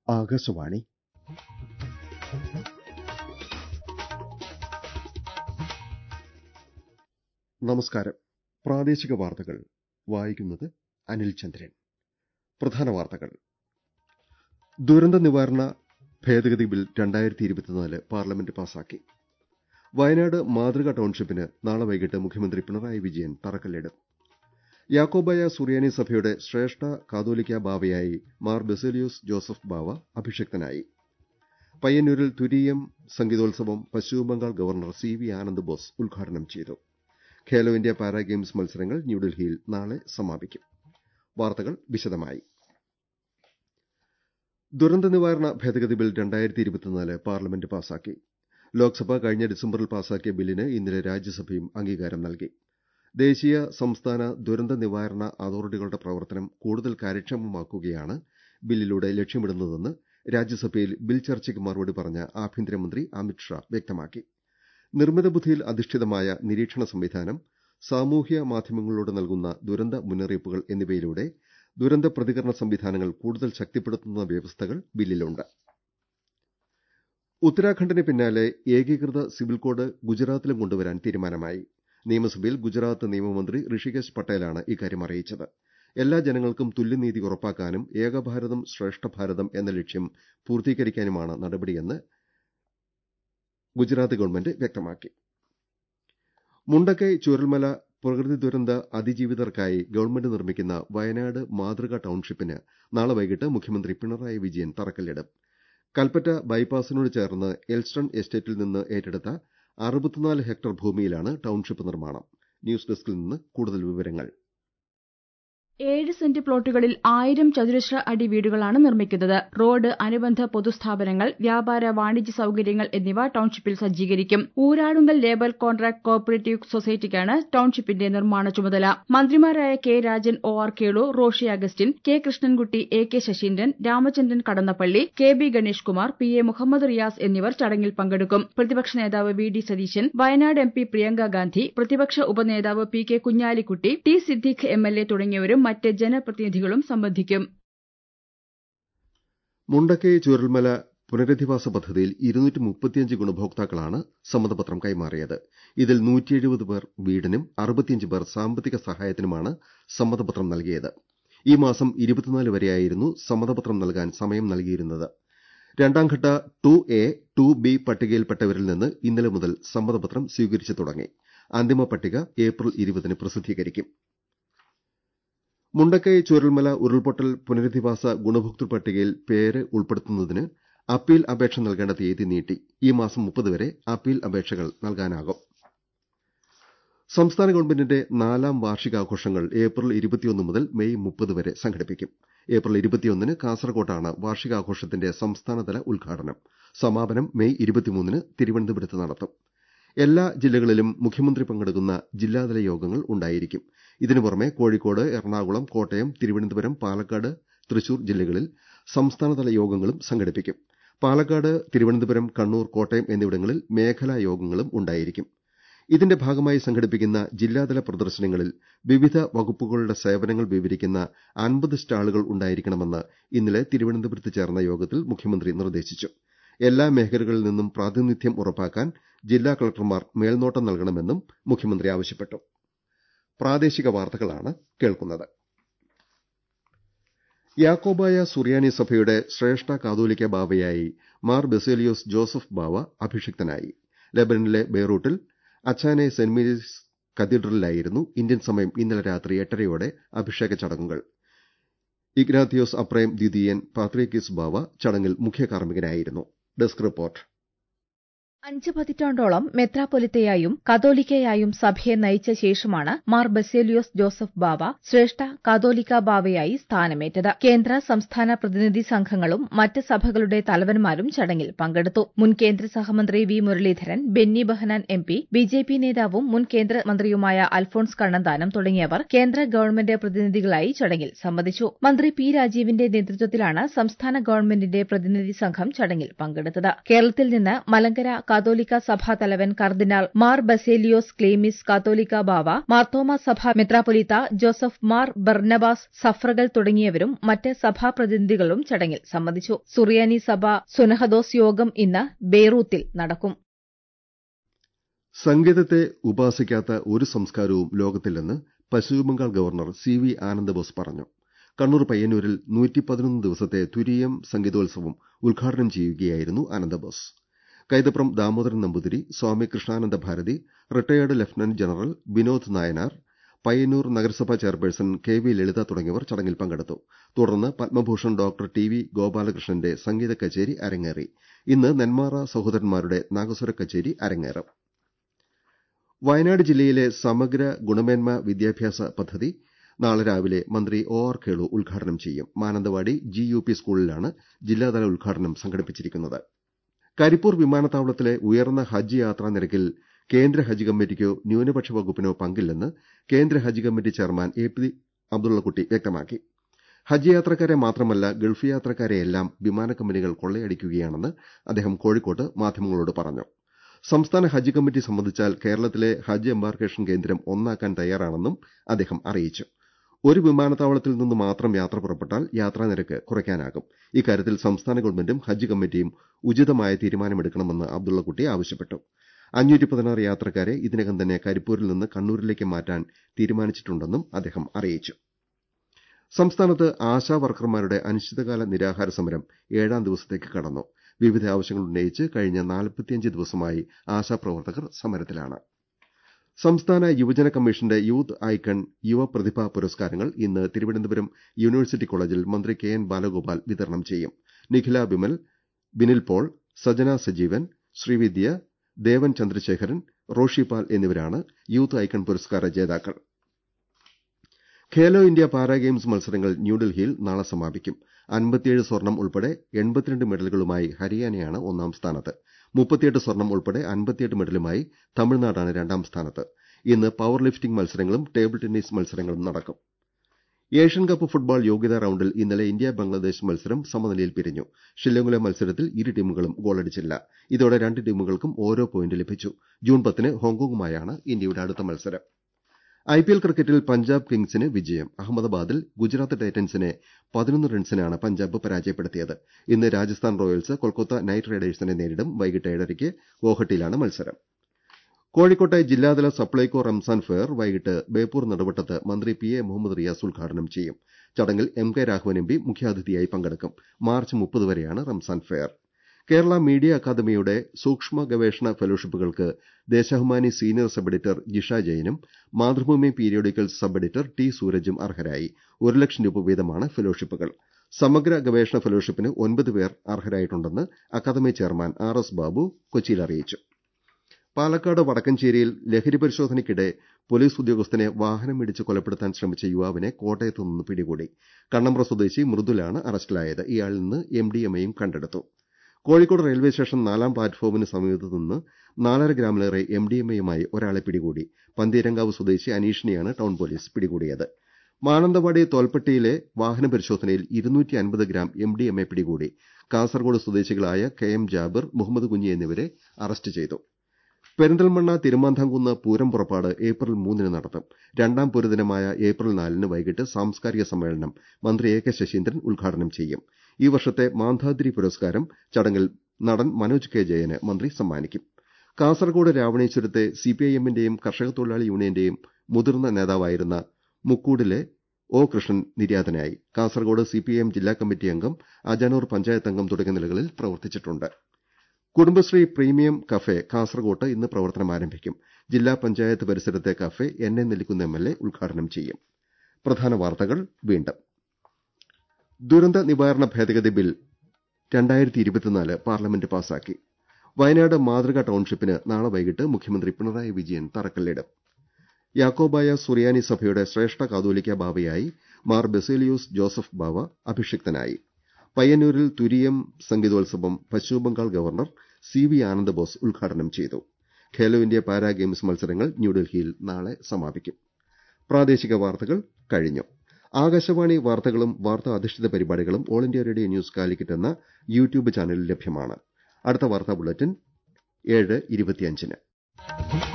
ആകാശവാണി നമസ്കാരം പ്രാദേശിക വാർത്തകൾ വായിക്കുന്നത് അനിൽ ചന്ദ്രൻ പ്രധാന വാർത്തകൾ ദുരന്ത നിവാരണ ഭേദഗതി ബിൽ രണ്ടായിരത്തി ഇരുപത്തിനാല് പാർലമെന്റ് പാസാക്കി വയനാട് മാതൃക ടൌൺഷിപ്പിന് നാളെ വൈകിട്ട് മുഖ്യമന്ത്രി പിണറായി വിജയൻ തറക്കല്ലിടും യാക്കോബായ സുറിയാനി സഭയുടെ ശ്രേഷ്ഠ കാതോലിക്ക ബാവയായി മാർ ബെസേലിയോസ് ജോസഫ് ബാവ അഭിഷിക്തനായി പയ്യന്നൂരിൽ തുരീയം സംഗീതോത്സവം Paschimabangal governor C V Anand Bose ഉദ്ഘാടനം ചെയ്തു ഖേലോ ഇന്ത്യ പാരാ ഗെയിംസ് മത്സരങ്ങൾ ന്യൂഡൽഹിയിൽ നാളെ സമാപിക്കും വാർത്തകൾ വിശദമായി ദുരന്ത നിവാരണ ഭേദഗതി ബിൽ രണ്ടായിരത്തി ഇരുപത്തിനാല് പാർലമെന്റ് പാസാക്കി ലോക്സഭ കഴിഞ്ഞ ഡിസംബറിൽ പാസാക്കിയ ബില്ലിന് ഇന്നലെ രാജ്യസഭയും അംഗീകാരം നൽകി ദേശീയ സംസ്ഥാന ദുരന്ത നിവാരണ അതോറിറ്റികളുടെ പ്രവർത്തനം കൂടുതൽ കാര്യക്ഷമമാക്കുകയാണ് ബില്ലിലൂടെ ലക്ഷ്യമിടുന്നതെന്ന് രാജ്യസഭയിൽ ബിൽ ചർച്ചയ്ക്ക് മറുപടി പറഞ്ഞ ആഭ്യന്തരമന്ത്രി അമിത്ഷാ വ്യക്തമാക്കി നിർമ്മിത ബുദ്ധിയിൽ അധിഷ്ഠിതമായ നിരീക്ഷണ സംവിധാനം സാമൂഹ്യ മാധ്യമങ്ങളിലൂടെ നൽകുന്ന ദുരന്ത മുന്നറിയിപ്പുകൾ എന്നിവയിലൂടെ ദുരന്ത പ്രതികരണ സംവിധാനങ്ങൾ കൂടുതൽ ശക്തിപ്പെടുത്തുന്ന വ്യവസ്ഥകൾ ബില്ലിലുണ്ട് ഉത്തരാഖണ്ഡിന് പിന്നാലെ ഏകീകൃത സിവിൽ കോഡ് ഗുജറാത്തിലും കൊണ്ടുവരാൻ തീരുമാനമായി നിയമസഭയിൽ ഗുജറാത്ത് നിയമമന്ത്രി ഋഷികേശ് പട്ടേലാണ് ഇക്കാര്യം അറിയിച്ചത് എല്ലാ ജനങ്ങൾക്കും തുല്യനീതി ഉറപ്പാക്കാനും ഏകഭാരതം ശ്രേഷ്ഠ ഭാരതം എന്ന ലക്ഷ്യം പൂർത്തീകരിക്കാനുമാണ് നടപടിയെന്ന് ഗുജറാത്ത് ഗവൺമെന്റ് വ്യക്തമാക്കി മുണ്ടക്കൈ ചൂരൽമല പ്രകൃതി ദുരന്ത അതിജീവിതർക്കായി ഗവൺമെന്റ് നിർമ്മിക്കുന്ന വയനാട് മാതൃക ടൌൺഷിപ്പിന് നാളെ വൈകിട്ട് മുഖ്യമന്ത്രി പിണറായി വിജയൻ തറക്കല്ലിടും കൽപ്പറ്റ ബൈപ്പാസിനോട് ചേർന്ന് എൽസ്റ്റൺ എസ്റ്റേറ്റിൽ നിന്ന് ഏറ്റെടുത്ത അറുപത്തിനാല് ഹെക്ടർ ഭൂമിയിലാണ് ടൌൺഷിപ്പ് നിർമ്മാണം ന്യൂസ് ഡെസ്കിൽ നിന്ന് കൂടുതൽ വിവരങ്ങൾ ഏഴ് സെന്റ് പ്ലോട്ടുകളിൽ ആയിരം ചതുരശ്ര അടി വീടുകളാണ് നിർമ്മിക്കുന്നത് റോഡ് അനുബന്ധ പൊതുസ്ഥാപനങ്ങൾ വ്യാപാര വാണിജ്യ സൌകര്യങ്ങൾ എന്നിവ ടൌൺഷിപ്പിൽ സജ്ജീകരിക്കും Uralungal labour contract co operative സൊസൈറ്റിക്കാണ് ടൌൺഷിപ്പിന്റെ നിർമ്മാണ ചുമതല മന്ത്രിമാരായ K Rajan O R Kelu Roshi Augustine K Krishnankutty A K Saseendran Ramachandran Kadannappally K B Ganesh Kumar P A Muhammad Riyas എന്നിവർ ചടങ്ങിൽ പങ്കെടുക്കും പ്രതിപക്ഷ നേതാവ് V D Satheesan Wayanad M P Priyanka Gandhi പ്രതിപക്ഷ ഉപനേതാവ് P K Kunhalikutty T Siddique M L A തുടങ്ങിയവരും മറ്റ് ജനപ്രതിനിധികളും സംബന്ധിക്കും മുണ്ടക്കൈ ചൂരൽമല പുനരധിവാസ പദ്ധതിയിൽ ഇരുന്നൂറ്റി മുപ്പത്തിയഞ്ച് ഗുണഭോക്താക്കളാണ് സമ്മതപത്രം കൈമാറിയത് ഇതിൽ നൂറ്റിയെഴുപത് പേർ വീടിനും അറുപത്തിയഞ്ച് പേർ സാമ്പത്തിക സഹായത്തിനുമാണ് സമ്മതപത്രം നൽകിയത് ഈ മാസം ഇരുപത്തിനാല് വരെയായിരുന്നു സമ്മതപത്രം നൽകാൻ സമയം നൽകിയിരുന്നത് രണ്ടാംഘട്ട ടു എ ടു ബി പട്ടികയിൽപ്പെട്ടവരിൽ നിന്ന് ഇന്നലെ മുതൽ സമ്മതപത്രം സ്വീകരിച്ചു തുടങ്ങി അന്തിമ പട്ടിക ഏപ്രിൽ ഇരുപതിന് പ്രസിദ്ധീകരിക്കും മുണ്ടക്കൈ ചൂരൽമല ഉരുൾപൊട്ടൽ പുനരധിവാസ ഗുണഭോക്തൃ പട്ടികയിൽ പേര് ഉൾപ്പെടുത്തുന്നതിന് അപ്പീൽ അപേക്ഷ നൽകേണ്ട തീയതി നീട്ടി ഈ മാസം മുപ്പത് വരെ അപ്പീൽ അപേക്ഷകൾ നൽകാനാകും സംസ്ഥാന ഗവൺമെന്റിന്റെ നാലാം വാർഷികാഘോഷങ്ങൾ ഏപ്രിൽ ഇരുപത്തിയൊന്ന് മുതൽ മെയ് മുപ്പത് വരെ സംഘടിപ്പിക്കും ഏപ്രിൽ ഇരുപത്തിയൊന്നിന് കാസർകോട്ടാണ് വാർഷികാഘോഷത്തിന്റെ സംസ്ഥാനതല ഉദ്ഘാടനം സമാപനം മെയ് ഇരുപത്തിമൂന്നിന് തിരുവനന്തപുരത്ത് നടത്തും എല്ലാ ജില്ലകളിലും മുഖ്യമന്ത്രി പങ്കെടുക്കുന്ന ജില്ലാതല യോഗങ്ങൾ ഉണ്ടായിരിക്കും ഇതിനു പുറമെ കോഴിക്കോട് എറണാകുളം കോട്ടയം തിരുവനന്തപുരം പാലക്കാട് തൃശൂർ ജില്ലകളിൽ സംസ്ഥാനതല യോഗങ്ങളും സംഘടിപ്പിക്കും പാലക്കാട് തിരുവനന്തപുരം കണ്ണൂർ കോട്ടയം എന്നിവിടങ്ങളിൽ മേഖലാ യോഗങ്ങളും ഉണ്ടായിരിക്കും ഇതിന്റെ ഭാഗമായി സംഘടിപ്പിക്കുന്ന ജില്ലാതല പ്രദർശനങ്ങളിൽ വിവിധ വകുപ്പുകളുടെ സേവനങ്ങൾ വിവരിക്കുന്ന അൻപത് സ്റ്റാളുകൾ ഉണ്ടായിരിക്കണമെന്ന് ഇന്നലെ തിരുവനന്തപുരത്ത് ചേർന്ന യോഗത്തിൽ മുഖ്യമന്ത്രി നിർദ്ദേശിച്ചു എല്ലാ മേഖലകളിൽ നിന്നും പ്രാതിനിധ്യം ഉറപ്പാക്കാൻ ജില്ലാ കളക്ടർമാർ മേൽനോട്ടം നൽകണമെന്നും മുഖ്യമന്ത്രി ആവശ്യപ്പെട്ടു പ്രാദേശിക വാർത്തകളാണ് കേൾക്കുന്നത് യാക്കോബായ സുറിയാനി സഭയുടെ ശ്രേഷ്ഠ കാതോലിക്ക ബാവയായി മാർ ബെസേലിയോസ് ജോസഫ് ബാവ അഭിഷിക്തനായി ലബനനിലെ ബെയ്റൂട്ടിൽ അച്ചാനെ സെന്റ് മേരീസ് കത്തീഡ്രലിലായിരുന്നു ഇന്ത്യൻ സമയം ഇന്നലെ രാത്രി എട്ടരയോടെ അഭിഷേക ചടങ്ങുകൾ ഇഗ്നാത്തിയോസ് അപ്രേം ദ്വിതീയൻ പാത്രിയക്കീസ് ബാവ ചടങ്ങിൽ മുഖ്യ കാർമ്മികനായിരുന്നു ഡെസ്ക് റിപ്പോർട്ട് അഞ്ച് പതിറ്റാണ്ടോളം മെത്രാപ്പൊലിത്തയായും കത്തോലിക്കയായും സഭയെ നയിച്ച ശേഷമാണ് മാർ ബസേലിയോസ് ജോസഫ് ബാവ ശ്രേഷ്ഠ കാതോലിക്ക ബാവയായി സ്ഥാനമേറ്റത് കേന്ദ്ര സംസ്ഥാന പ്രതിനിധി സംഘങ്ങളും മറ്റ് സഭകളുടെ തലവന്മാരും ചടങ്ങിൽ പങ്കെടുത്തു മുൻ കേന്ദ്ര സഹമന്ത്രി V Muraleedharan Benny Behanan M P B J P നേതാവും മുൻ കേന്ദ്രമന്ത്രിയുമായ അൽഫോൺസ് കണ്ണന്താനം തുടങ്ങിയവർ കേന്ദ്ര ഗവൺമെന്റ് പ്രതിനിധികളായി ചടങ്ങിൽ സംബന്ധിച്ചു മന്ത്രി പി രാജീവിന്റെ നേതൃത്വത്തിലാണ് സംസ്ഥാന ഗവൺമെന്റിന്റെ പ്രതിനിധി സംഘം ചടങ്ങിൽ പങ്കെടുത്തത് കേരളത്തിൽ നിന്ന് മലങ്കര കാതോലിക്ക സഭാ തലവൻ കർദിനാൾ മാർ ബസേലിയോസ് ക്ലീമിസ് കാതോലിക്ക ബാവ മാർത്തോമ സഭ മെത്രാപൊലീത്ത ജോസഫ് മാർ ബർണബാസ് സഫ്രകൾ തുടങ്ങിയവരും മറ്റ് സഭാപ്രതിനിധികളും ചടങ്ങിൽ സംബന്ധിച്ചു സുറിയാനി സഭ സുനഹദോസ് യോഗം ഇന്ന് ബെയ്റൂത്തിൽ നടക്കും സംഗീതത്തെ ഉപാസിക്കാത്ത ഒരു സംസ്കാരവും ലോകത്തില്ലെന്ന് Paschimabangal governor C V Anandabose പറഞ്ഞു കണ്ണൂർ പയ്യന്നൂരിൽ നൂറ്റിപ്പതിനൊന്ന് ദിവസത്തെ തുരീയം സംഗീതോത്സവം ഉദ്ഘാടനം ചെയ്യുകയായിരുന്നു Anandabose Kaithapram Damodaran Namboothiri Swami Krishnananda Bharathi retired lieutenant general Vinod Nayanar Payyanur നഗരസഭാ ചെയർപേഴ്സൺ കെ വി ലളിത തുടങ്ങിയവർ ചടങ്ങിൽ പങ്കെടുത്തു തുടർന്ന് പത്മഭൂഷൺ ഡോക്ടർ ടി വി ഗോപാലകൃഷ്ണന്റെ സംഗീത കച്ചേരി അരങ്ങേറി ഇന്ന് നെന്മാറ സഹോദരന്മാരുടെ നാഗസ്വര കച്ചേരി അരങ്ങേറും വയനാട് ജില്ലയിലെ സമഗ്ര ഗുണമേന്മ വിദ്യാഭ്യാസ പദ്ധതി നാളെ രാവിലെ മന്ത്രി ഒ ആർ കേളു ഉദ്ഘാടനം ചെയ്യും മാനന്തവാടി ജി യു പി സ്കൂളിലാണ് ജില്ലാതല ഉദ്ഘാടനം സംഘടിപ്പിച്ചിരിക്കുന്നത് കരിപ്പൂർ വിമാനത്താവളത്തിലെ ഉയർന്ന ഹജ്ജ് യാത്രാ നിരക്കിൽ കേന്ദ്ര ഹജ്ജ് കമ്മിറ്റിക്കോ ന്യൂനപക്ഷ വകുപ്പിനോ പങ്കില്ലെന്ന് കേന്ദ്ര Haj committee chairman A P Abdullakutty വ്യക്തമാക്കി ഹജ്ജ് യാത്രക്കാരെ മാത്രമല്ല ഗൾഫ് യാത്രക്കാരെയെല്ലാം വിമാന കമ്പനികൾ കൊള്ളയടിക്കുകയാണെന്ന് അദ്ദേഹം കോഴിക്കോട്ട് മാധ്യമങ്ങളോട് പറഞ്ഞു സംസ്ഥാന ഹജ്ജ് കമ്മിറ്റി സംബന്ധിച്ചാൽ കേരളത്തിലെ ഹജ്ജ് എംബാർക്കേഷൻ കേന്ദ്രം ഒന്നാക്കാൻ തയ്യാറാണെന്നും അദ്ദേഹം അറിയിച്ചു ഒരു വിമാനത്താവളത്തിൽ നിന്ന് മാത്രം യാത്ര പുറപ്പെട്ടാൽ യാത്രാനിരക്ക് കുറയ്ക്കാനാകും ഇക്കാര്യത്തിൽ സംസ്ഥാന ഗവൺമെന്റും ഹജ്ജ് കമ്മിറ്റിയും ഉചിതമായ തീരുമാനമെടുക്കണമെന്ന് അബ്ദുള്ളക്കുട്ടി ആവശ്യപ്പെട്ടു അഞ്ഞൂറ്റി പതിനാറ് യാത്രക്കാരെ ഇതിനകം തന്നെ കരിപ്പൂരിൽ നിന്ന് കണ്ണൂരിലേക്ക് മാറ്റാൻ തീരുമാനിച്ചിട്ടുണ്ടെന്നും അദ്ദേഹം അറിയിച്ചു സംസ്ഥാനത്ത് ആശാ വർക്കർമാരുടെ അനിശ്ചിതകാല നിരാഹാര സമരം ഏഴാം ദിവസത്തേക്ക് കടന്നു വിവിധ ആവശ്യങ്ങൾ ഉന്നയിച്ച് കഴിഞ്ഞ നാൽപ്പത്തിയഞ്ച് ദിവസമായി ആശാപ്രവർത്തകർ സമരത്തിലാണ് സംസ്ഥാന യുവജന കമ്മീഷന്റെ യൂത്ത് ഐക്കൺ യുവ പ്രതിഭാ പുരസ്കാരങ്ങൾ ഇന്ന് തിരുവനന്തപുരം യൂണിവേഴ്സിറ്റി കോളേജിൽ മന്ത്രി കെ എൻ ബാലഗോപാൽ വിതരണം ചെയ്യും നിഖില ബിമൽ ബിനിൽ പോൾ സജന സജീവൻ ശ്രീവിദ്യ ദേവൻ ചന്ദ്രശേഖരൻ റോഷി പാൽ എന്നിവരാണ് യൂത്ത് ഐക്കൺ പുരസ്കാര ജേതാക്കൾ ഖേലോ ഇന്ത്യ പാരാ ഗെയിംസ് മത്സരങ്ങൾ ന്യൂഡൽഹിയിൽ നാളെ സമാപിക്കും അൻപത്തിയേഴ് സ്വർണം ഉൾപ്പെടെ എൺപത്തിരണ്ട് മെഡലുകളുമായി ഹരിയാനയാണ് ഒന്നാം സ്ഥാനത്ത് മുപ്പത്തിയെട്ട് സ്വർണം ഉൾപ്പെടെ അൻപത്തിയെട്ട് മെഡലുമായി തമിഴ്നാടാണ് രണ്ടാം സ്ഥാനത്ത് ഇന്ന് പവർ ലിഫ്റ്റിംഗ് മത്സരങ്ങളും ടേബിൾ ടെന്നീസ് മത്സരങ്ങളും നടക്കും ഏഷ്യൻ കപ്പ് ഫുട്ബോൾ യോഗ്യതാ റൌണ്ടിൽ ഇന്നലെ ഇന്ത്യ ബംഗ്ലാദേശ് മത്സരം സമനിലയിൽ പിരിഞ്ഞു ഷില്ലോങ്ങിലെ മത്സരത്തിൽ ഇരു ടീമുകളും ഗോളടിച്ചില്ല ഇതോടെ രണ്ട് ടീമുകൾക്കും ഓരോ പോയിന്റ് ലഭിച്ചു ജൂൺ പത്തിന് ഹോങ്കോങ്ങുമായാണ് ഇന്ത്യയുടെ അടുത്ത മത്സരം ഐപിഎൽ ക്രിക്കറ്റിൽ പഞ്ചാബ് കിങ്സിന് വിജയം അഹമ്മദാബാദിൽ ഗുജറാത്ത് ടൈറ്റൻസിനെ പതിനൊന്ന് റൺസിനാണ് പഞ്ചാബ് പരാജയപ്പെടുത്തിയത് ഇന്ന് രാജസ്ഥാൻ റോയൽസ് കൊൽക്കത്ത നൈറ്റ് റൈഡേഴ്സിനെ നേരിടും വൈകിട്ട് ഏഴരയ്ക്ക് ഗോഹട്ടിയിലാണ് മത്സരം കോഴിക്കോട്ടെ ജില്ലാതല സപ്ലൈകോ റംസാൻ ഫെയർ വൈകിട്ട് ബേപ്പൂർ നെടുവട്ടത്ത് മന്ത്രി പി എ മുഹമ്മദ് റിയാസ് ഉദ്ഘാടനം ചെയ്യും ചടങ്ങിൽ M K Raghavan M P മുഖ്യാതിഥിയായി പങ്കെടുക്കും മാർച്ച് മുപ്പത് വരെയാണ് റംസാൻ ഫെയർ കേരള മീഡിയ അക്കാദമിയുടെ സൂക്ഷ്മ ഗവേഷണ ഫെലോഷിപ്പുകൾക്ക് Deshabhimani senior sub editor Jisha ജെയിനും Mathrubhumi periodicals sub editor T സൂരജും അർഹരായി ഒരു ലക്ഷം രൂപ വീതമാണ് ഫെലോഷിപ്പുകൾ സമഗ്ര ഗവേഷണ ഫെലോഷിപ്പിന് ഒൻപത് പേർ അർഹരായിട്ടുണ്ടെന്ന് academy chairman R S Babu കൊച്ചിയിൽ അറിയിച്ചു പാലക്കാട് വടക്കഞ്ചേരിയിൽ ലഹരി പരിശോധനയ്ക്കിടെ പോലീസ് ഉദ്യോഗസ്ഥനെ വാഹനമിടിച്ച് കൊലപ്പെടുത്താൻ ശ്രമിച്ച യുവാവിനെ കോട്ടയത്ത് നിന്ന് പിടികൂടി കണ്ണമ്പ്ര സ്വദേശി മൃദുലാണ് അറസ്റ്റിലായത് ഇയാളിൽ നിന്ന് എംഡിഎംഎയും കണ്ടെടുത്തു കോഴിക്കോട് റെയിൽവേ സ്റ്റേഷൻ നാലാം പ്ലാറ്റ്ഫോമിന് സമീപത്ത് നിന്ന് നാലര ഗ്രാമിലേറെ എംഡിഎംഎയുമായി ഒരാളെ പിടികൂടി പന്തീരങ്കാവ് സ്വദേശി അനീഷിനെയാണ് ടൌൺ പോലീസ് പിടികൂടിയത് മാനന്തവാടി തോൽപ്പെട്ടിയിലെ വാഹന പരിശോധനയിൽ ഇരുന്നൂറ്റി അൻപത് ഗ്രാം എംഡിഎംഎ പിടികൂടി കാസർഗോഡ് സ്വദേശികളായ കെ എം ജാബിർ മുഹമ്മദ് കുഞ്ഞി എന്നിവരെ അറസ്റ്റ് ചെയ്തു പെരിന്തൽമണ്ണ തിരുമാന്താംകുന്ന് പൂരം പുറപ്പാട് ഏപ്രിൽ മൂന്നിന് നടത്തും രണ്ടാം പൂരദിനമായ ഏപ്രിൽ നാലിന് വൈകിട്ട് സാംസ്കാരിക സമ്മേളനം മന്ത്രി എ കെ ശശീന്ദ്രൻ ഉദ്ഘാടനം ചെയ്യും ഈ വർഷത്തെ മാന്ധാദ്രി പുരസ്കാരം ചടങ്ങിൽ നടൻ മനോജ് കെ ജയന് മന്ത്രി സമ്മാനിക്കും കാസർകോട് രാവണേശ്വരത്തെ സിപിഐഎമ്മിന്റെയും കർഷക തൊഴിലാളി യൂണിയന്റെയും മുതിർന്ന നേതാവായിരുന്ന മുക്കൂടിലെ ഒ കൃഷ്ണൻ നിര്യാതനായി കാസർകോട് സിപിഐഎം ജില്ലാ കമ്മിറ്റി അംഗം അജാനൂർ പഞ്ചായത്ത് അംഗം തുടങ്ങിയ നിലകളിൽ പ്രവർത്തിച്ചിട്ടുണ്ട് കുടുംബശ്രീ പ്രീമിയം കഫേ കാസർകോട്ട് ഇന്ന് പ്രവർത്തനം ആരംഭിക്കും ജില്ലാ പഞ്ചായത്ത് പരിസരത്തെ cafe N A Nellikkunnu M L A ഉദ്ഘാടനം ചെയ്യും പ്രധാന വാർത്തകൾ വീണ്ടും ദുരന്ത നിവാരണ ഭേദഗതി ബിൽ രണ്ടായിരത്തി ഇരുപത്തിനാല് പാർലമെന്റ് പാസാക്കി വയനാട് മാതൃക ടൌൺഷിപ്പിന് നാളെ വൈകിട്ട് മുഖ്യമന്ത്രി പിണറായി വിജയൻ തറക്കല്ലിടും യാക്കോബായ സുറിയാനി സഭയുടെ ശ്രേഷ്ഠ കാതോലിക്ക ബാവയായി മാർ ബെസേലിയോസ് ജോസഫ് ബാവ അഭിഷിക്തനായി പയ്യന്നൂരിൽ തുരീയം സംഗീതോത്സവം Paschimabangal governor C V Anandabose ഉദ്ഘാടനം ചെയ്തു ഖേലോ ഇന്ത്യ പാരാ ഗെയിംസ് മത്സരങ്ങൾ ന്യൂഡൽഹിയിൽ നാളെ സമാപിക്കും പ്രാദേശിക വാർത്തകൾ കഴിഞ്ഞു ആകാശവാണി വാർത്തകളും വാർത്താ അധിഷ്ഠിത പരിപാടികളും All India Radio news Calicut എന്ന യൂട്യൂബ് ചാനലിൽ ലഭ്യമാണ് അടുത്ത വാർത്താ ബുള്ളറ്റിൻ ഏഴ് ഇരുപത്തിയഞ്ചിന്